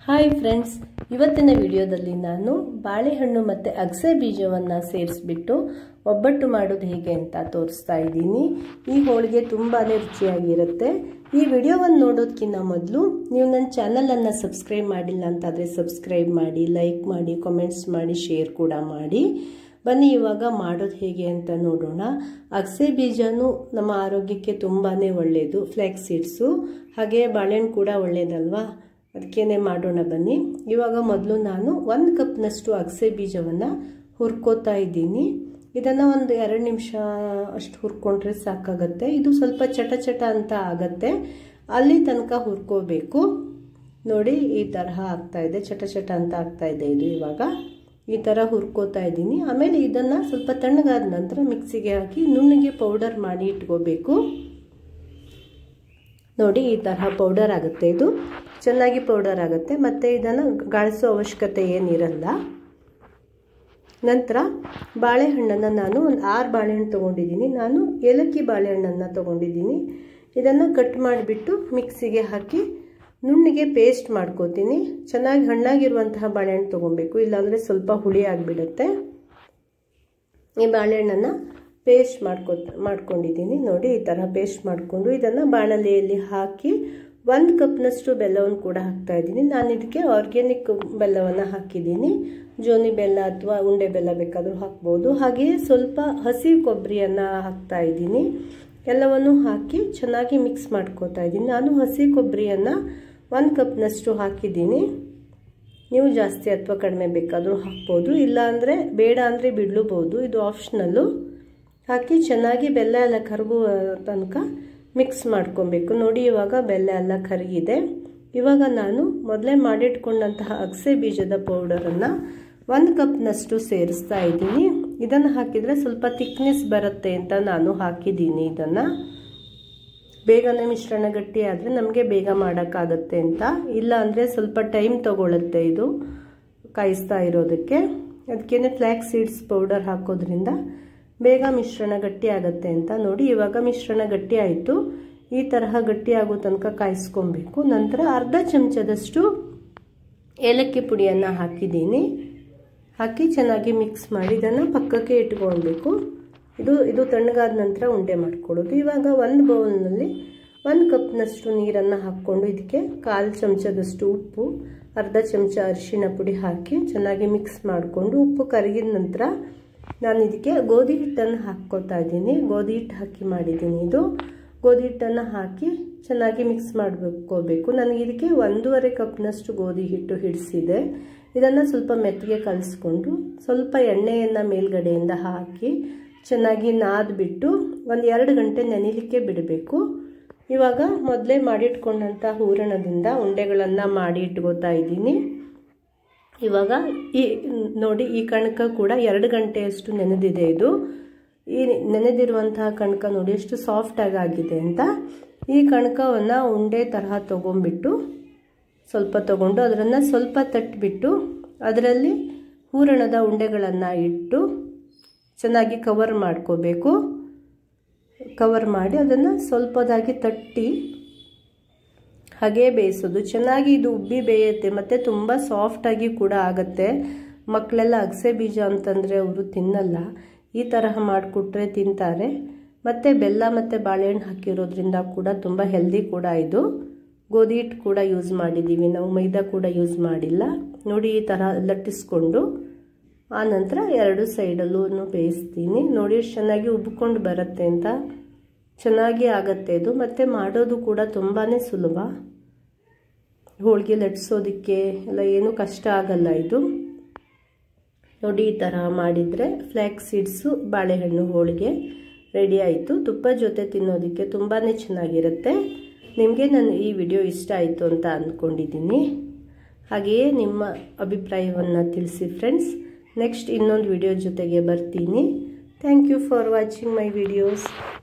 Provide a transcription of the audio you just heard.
hi friends ಇವತ್ತಿನ ವಿಡಿಯೋದಲ್ಲಿ ನಾನು ಬಾಳೆಹಣ್ಣು ಮತ್ತು ಅಗಸೆ ಬೀಜವನ್ನು ಸೇರಿಸ್ಬಿಟ್ಟು ಒಬ್ಬಟ್ಟು ಮಾಡೋದು ಹೇಗೆ ಅಂತ ತೋರಿಸ್ತಾ ಇದ್ದೀನಿ ಈ ಹೋಳಿಗೆ ತುಂಬಾ ರುಚಿಯಾಗಿರುತ್ತೆ ಈ ವಿಡಿಯೋವನ್ನು ನೋಡೋದಕ್ಕಿಂತ ಮೊದಲು ನೀವು ನನ್ನ ಚಾನಲನ್ನು ಸಬ್ಸ್ಕ್ರೈಬ್ ಮಾಡಿಲ್ಲ ಅಂತಾದರೆ ಸಬ್ಸ್ಕ್ರೈಬ್ ಮಾಡಿ ಲೈಕ್ ಮಾಡಿ ಕಾಮೆಂಟ್ಸ್ ಮಾಡಿ ಶೇರ್ ಕೂಡ ಮಾಡಿ ಬನ್ನಿ ಇವಾಗ ಮಾಡೋದು ಹೇಗೆ ಅಂತ ನೋಡೋಣ ಅಗಸೆ ಬೀಜನೂ ನಮ್ಮ ಆರೋಗ್ಯಕ್ಕೆ ತುಂಬಾ ಒಳ್ಳೆಯದು ಫ್ಲ್ಯಾಕ್ಸ್ ಸೀಡ್ಸು ಹಾಗೆ ಬಾಳೆಹಣ್ಣು ಕೂಡ ಒಳ್ಳೆಯದಲ್ವಾ ಅದಕ್ಕೇನೆ ಮಾಡೋಣ ಬನ್ನಿ ಇವಾಗ ಮೊದಲು ನಾನು ಒಂದು ಕಪ್ನಷ್ಟು ಅಗಸೆ ಬೀಜವನ್ನು ಹುರ್ಕೋತಾ ಇದ್ದೀನಿ ಇದನ್ನು ಒಂದು ಎರಡು ನಿಮಿಷ ಅಷ್ಟು ಹುರ್ಕೊಂಡ್ರೆ ಸಾಕಾಗತ್ತೆ ಇದು ಸ್ವಲ್ಪ ಚಟ ಚಟ ಅಂತ ಆಗತ್ತೆ ಅಲ್ಲಿ ತನಕ ಹುರ್ಕೋಬೇಕು ನೋಡಿ ಈ ತರಹ ಆಗ್ತಾ ಇದೆ ಚಟ ಚಟ ಅಂತ ಆಗ್ತಾ ಇದೆ ಇದು ಇವಾಗ ಈ ಥರ ಹುರ್ಕೋತಾ ಇದ್ದೀನಿ ಆಮೇಲೆ ಇದನ್ನು ಸ್ವಲ್ಪ ತಣ್ಣಗಾದ ನಂತರ ಮಿಕ್ಸಿಗೆ ಹಾಕಿ ನುಣ್ಣಗೆ ಪೌಡರ್ ಮಾಡಿ ಇಟ್ಕೋಬೇಕು ನೋಡಿ ಈ ತರಹ ಪೌಡರ್ ಆಗುತ್ತೆ ಇದು ಚೆನ್ನಾಗಿ ಪೌಡರ್ ಆಗುತ್ತೆ ಮತ್ತು ಇದನ್ನು ಗಾಳಿಸೋ ಅವಶ್ಯಕತೆ ಏನಿರಲ್ಲ ನಂತರ ಬಾಳೆಹಣ್ಣನ್ನು ನಾನು ಒಂದು ಆರು ಬಾಳೆಹಣ್ಣು ತೊಗೊಂಡಿದ್ದೀನಿ ನಾನು ಏಲಕ್ಕಿ ಬಾಳೆಹಣ್ಣನ್ನು ತೊಗೊಂಡಿದ್ದೀನಿ ಇದನ್ನು ಕಟ್ ಮಾಡಿಬಿಟ್ಟು ಮಿಕ್ಸಿಗೆ ಹಾಕಿ ನುಣ್ಣಿಗೆ ಪೇಸ್ಟ್ ಮಾಡ್ಕೋತೀನಿ ಚೆನ್ನಾಗಿ ಹಣ್ಣಾಗಿರುವಂತಹ ಬಾಳೆಹಣ್ಣು ತೊಗೊಬೇಕು ಇಲ್ಲಾಂದರೆ ಸ್ವಲ್ಪ ಹುಳಿ ಆಗಿಬಿಡುತ್ತೆ ಈ ಬಾಳೆಹಣ್ಣನ್ನು ಪೇಸ್ಟ್ ಮಾಡ್ಕೊ ಮಾಡ್ಕೊಂಡಿದ್ದೀನಿ ನೋಡಿ ಈ ಥರ ಪೇಸ್ಟ್ ಮಾಡಿಕೊಂಡು ಇದನ್ನು ಬಾಣಲೆಯಲ್ಲಿ ಹಾಕಿ ಒಂದು ಕಪ್ನಷ್ಟು ಬೆಲ್ಲವನ್ನು ಕೂಡ ಹಾಕ್ತಾ ಇದ್ದೀನಿ ನಾನು ಇದಕ್ಕೆ ಆರ್ಗ್ಯಾನಿಕ್ ಬೆಲ್ಲವನ್ನು ಹಾಕಿದ್ದೀನಿ ಜೋನಿ ಬೆಲ್ಲ ಅಥವಾ ಉಂಡೆ ಬೆಲ್ಲ ಬೇಕಾದರೂ ಹಾಕ್ಬೋದು ಹಾಗೆಯೇ ಸ್ವಲ್ಪ ಹಸಿ ಕೊಬ್ಬರಿಯನ್ನು ಹಾಕ್ತಾ ಇದ್ದೀನಿ ಎಲ್ಲವನ್ನು ಹಾಕಿ ಚೆನ್ನಾಗಿ ಮಿಕ್ಸ್ ಮಾಡ್ಕೋತಾ ಇದ್ದೀನಿ ನಾನು ಹಸಿ ಕೊಬ್ಬರಿಯನ್ನು ಒಂದು ಕಪ್ನಷ್ಟು ಹಾಕಿದ್ದೀನಿ ನೀವು ಜಾಸ್ತಿ ಅಥವಾ ಕಡಿಮೆ ಬೇಕಾದರೂ ಹಾಕ್ಬೋದು ಇಲ್ಲಾಂದರೆ ಬೇಡ ಅಂದರೆ ಬಿಡಲೂಬೋದು ಇದು ಆಪ್ಷನಲ್ಲು ಹಾಕಿ ಚೆನ್ನಾಗಿ ಬೆಲ್ಲ ಎಲ್ಲ ಕರಗುವ ತನಕ ಮಿಕ್ಸ್ ಮಾಡ್ಕೊಬೇಕು ನೋಡಿ ಇವಾಗ ಬೆಲ್ಲ ಎಲ್ಲ ಕರಗಿದೆ ಇವಾಗ ನಾನು ಮೊದಲೇ ಮಾಡಿಟ್ಕೊಂಡಂತಹ ಅಗಸೆ ಬೀಜದ ಪೌಡರನ್ನು ಒಂದು ಕಪ್ನಷ್ಟು ಸೇರಿಸ್ತಾ ಇದ್ದೀನಿ ಇದನ್ನು ಹಾಕಿದರೆ ಸ್ವಲ್ಪ ತಿಕ್ನೆಸ್ ಬರುತ್ತೆ ಅಂತ ನಾನು ಹಾಕಿದ್ದೀನಿ ಇದನ್ನು ಬೇಗನೆ ಮಿಶ್ರಣ ಗಟ್ಟಿ ಆದರೆ ನಮಗೆ ಬೇಗ ಮಾಡೋಕ್ಕಾಗತ್ತೆ ಅಂತ ಇಲ್ಲ ಅಂದರೆ ಸ್ವಲ್ಪ ಟೈಮ್ ತಗೊಳುತ್ತೆ ಇದು ಕಾಯಿಸ್ತಾ ಇರೋದಕ್ಕೆ ಅದಕ್ಕೇನೆ ಫ್ಲ್ಯಾಕ್ ಸೀಡ್ಸ್ ಪೌಡರ್ ಹಾಕೋದ್ರಿಂದ ಬೇಗ ಮಿಶ್ರಣ ಗಟ್ಟಿ ಆಗುತ್ತೆ ಅಂತ ನೋಡಿ ಇವಾಗ ಮಿಶ್ರಣ ಗಟ್ಟಿ ಆಯಿತು ಈ ತರಹ ಗಟ್ಟಿ ಆಗೋ ತನಕ ಕಾಯಿಸ್ಕೊಬೇಕು ನಂತರ ಅರ್ಧ ಚಮಚದಷ್ಟು ಏಲಕ್ಕಿ ಪುಡಿಯನ್ನು ಹಾಕಿದ್ದೀನಿ ಹಾಕಿ ಚೆನ್ನಾಗಿ ಮಿಕ್ಸ್ ಮಾಡಿ ಇದನ್ನು ಪಕ್ಕಕ್ಕೆ ಇಟ್ಕೊಳ್ಬೇಕು ಇದು ಇದು ತಣ್ಣಗಾದ ನಂತರ ಉಂಡೆ ಮಾಡ್ಕೊಳ್ಳೋದು ಇವಾಗ ಒಂದು ಬೌಲ್ನಲ್ಲಿ ಒಂದು ಕಪ್ನಷ್ಟು ನೀರನ್ನು ಹಾಕ್ಕೊಂಡು ಇದಕ್ಕೆ ಕಾಲು ಚಮಚದಷ್ಟು ಉಪ್ಪು ಅರ್ಧ ಚಮಚ ಅರಿಶಿಣ ಪುಡಿ ಹಾಕಿ ಚೆನ್ನಾಗಿ ಮಿಕ್ಸ್ ಮಾಡಿಕೊಂಡು ಉಪ್ಪು ಕರಗಿದ ನಂತರ ನಾನು ಇದಕ್ಕೆ ಗೋಧಿ ಹಿಟ್ಟನ್ನು ಹಾಕ್ಕೊತಾ ಇದ್ದೀನಿ ಗೋಧಿ ಹಿಟ್ಟು ಹಾಕಿ ಮಾಡಿದ್ದೀನಿ ಇದು ಗೋಧಿ ಹಿಟ್ಟನ್ನು ಹಾಕಿ ಚೆನ್ನಾಗಿ ಮಿಕ್ಸ್ ಮಾಡ್ಕೋಬೇಕು ನನಗೆ ಇದಕ್ಕೆ ಒಂದೂವರೆ ಕಪ್ನಷ್ಟು ಗೋಧಿ ಹಿಟ್ಟು ಹಿಡಿಸಿದೆ ಇದನ್ನು ಸ್ವಲ್ಪ ಮೆತ್ತಗೆ ಕಲಿಸ್ಕೊಂಡು ಸ್ವಲ್ಪ ಎಣ್ಣೆಯನ್ನು ಮೇಲ್ಗಡೆಯಿಂದ ಹಾಕಿ ಚೆನ್ನಾಗಿ ನಾದ್ಬಿಟ್ಟು ಒಂದು ಎರಡು ಗಂಟೆ ನೆನೆಲಿಕ್ಕೆ ಬಿಡಬೇಕು ಇವಾಗ ಮೊದಲೇ ಮಾಡಿಟ್ಕೊಂಡಂಥ ಹೂರಣದಿಂದ ಉಂಡೆಗಳನ್ನು ಮಾಡಿ ಇಟ್ಕೋತಾ ಇದ್ದೀನಿ ಇವಾಗ ಈ ನೋಡಿ ಈ ಕಣಕ ಕೂಡ ಎರಡು ಗಂಟೆಯಷ್ಟು ನೆನೆದಿದೆ ಇದು ಈ ನೆನೆದಿರುವಂತಹ ಕಣಕ ನೋಡಿ ಎಷ್ಟು ಸಾಫ್ಟಾಗಿ ಆಗಿದೆ ಅಂತ ಈ ಕಣಕವನ್ನು ಉಂಡೆ ತರಹ ತೊಗೊಂಬಿಟ್ಟು ಸ್ವಲ್ಪ ತೊಗೊಂಡು ಅದನ್ನು ಸ್ವಲ್ಪ ತಟ್ಟಿಬಿಟ್ಟು ಅದರಲ್ಲಿ ಹೂರಣದ ಉಂಡೆಗಳನ್ನು ಇಟ್ಟು ಚೆನ್ನಾಗಿ ಕವರ್ ಮಾಡ್ಕೋಬೇಕು ಕವರ್ ಮಾಡಿ ಅದನ್ನು ಸ್ವಲ್ಪದಾಗಿ ತಟ್ಟಿ ಹಾಗೇ ಬೇಯಿಸೋದು ಚೆನ್ನಾಗಿ ಇದು ಉಬ್ಬಿ ಬೇಯುತ್ತೆ ಮತ್ತು ತುಂಬ ಸಾಫ್ಟಾಗಿ ಕೂಡ ಆಗುತ್ತೆ ಮಕ್ಕಳೆಲ್ಲ ಅಗಸೆ ಬೀಜ ಅಂತಂದರೆ ಅವರು ತಿನ್ನಲ್ಲ ಈ ತರಹ ಮಾಡಿಕೊಟ್ರೆ ತಿಂತಾರೆ ಮತ್ತು ಬೆಲ್ಲ ಮತ್ತು ಬಾಳೆಹಣ್ಣು ಹಾಕಿರೋದ್ರಿಂದ ಕೂಡ ತುಂಬ ಹೆಲ್ದಿ ಕೂಡ ಇದು ಗೋಧಿ ಹಿಟ್ಟು ಕೂಡ ಯೂಸ್ ಮಾಡಿದ್ದೀವಿ ನಾವು ಮೈದಾ ಕೂಡ ಯೂಸ್ ಮಾಡಿಲ್ಲ ನೋಡಿ ಈ ಥರ ಲಟ್ಟಿಸ್ಕೊಂಡು ಆ ನಂತರ ಎರಡು ಸೈಡಲ್ಲೂ ಬೇಯಿಸ್ತೀನಿ ನೋಡಿ ಎಷ್ಟು ಚೆನ್ನಾಗಿ ಉಬ್ಕೊಂಡು ಬರುತ್ತೆ ಅಂತ ಚೆನ್ನಾಗಿ ಆಗುತ್ತೆ ಇದು ಮತ್ತು ಮಾಡೋದು ಕೂಡ ತುಂಬಾ ಸುಲಭ ಹೋಳಿಗೆ ಲಟ್ಸೋದಕ್ಕೆ ಎಲ್ಲ ಏನೂ ಕಷ್ಟ ಆಗಲ್ಲ ಇದು ನೋಡಿ ಈ ಥರ ಮಾಡಿದರೆ ಫ್ಲ್ಯಾಕ್ ಸೀಡ್ಸು ಬಾಳೆಹಣ್ಣು ಹೋಳಿಗೆ ರೆಡಿ ಆಯಿತು ತುಪ್ಪ ಜೊತೆ ತಿನ್ನೋದಕ್ಕೆ ತುಂಬಾ ಚೆನ್ನಾಗಿರುತ್ತೆ ನಿಮಗೆ ನಾನು ಈ ವಿಡಿಯೋ ಇಷ್ಟ ಆಯಿತು ಅಂತ ಅಂದ್ಕೊಂಡಿದ್ದೀನಿ ಹಾಗೆಯೇ ನಿಮ್ಮ ಅಭಿಪ್ರಾಯವನ್ನು ತಿಳಿಸಿ ಫ್ರೆಂಡ್ಸ್ ನೆಕ್ಸ್ಟ್ ಇನ್ನೊಂದು ವಿಡಿಯೋ ಜೊತೆಗೆ ಬರ್ತೀನಿ thank you for watching my videos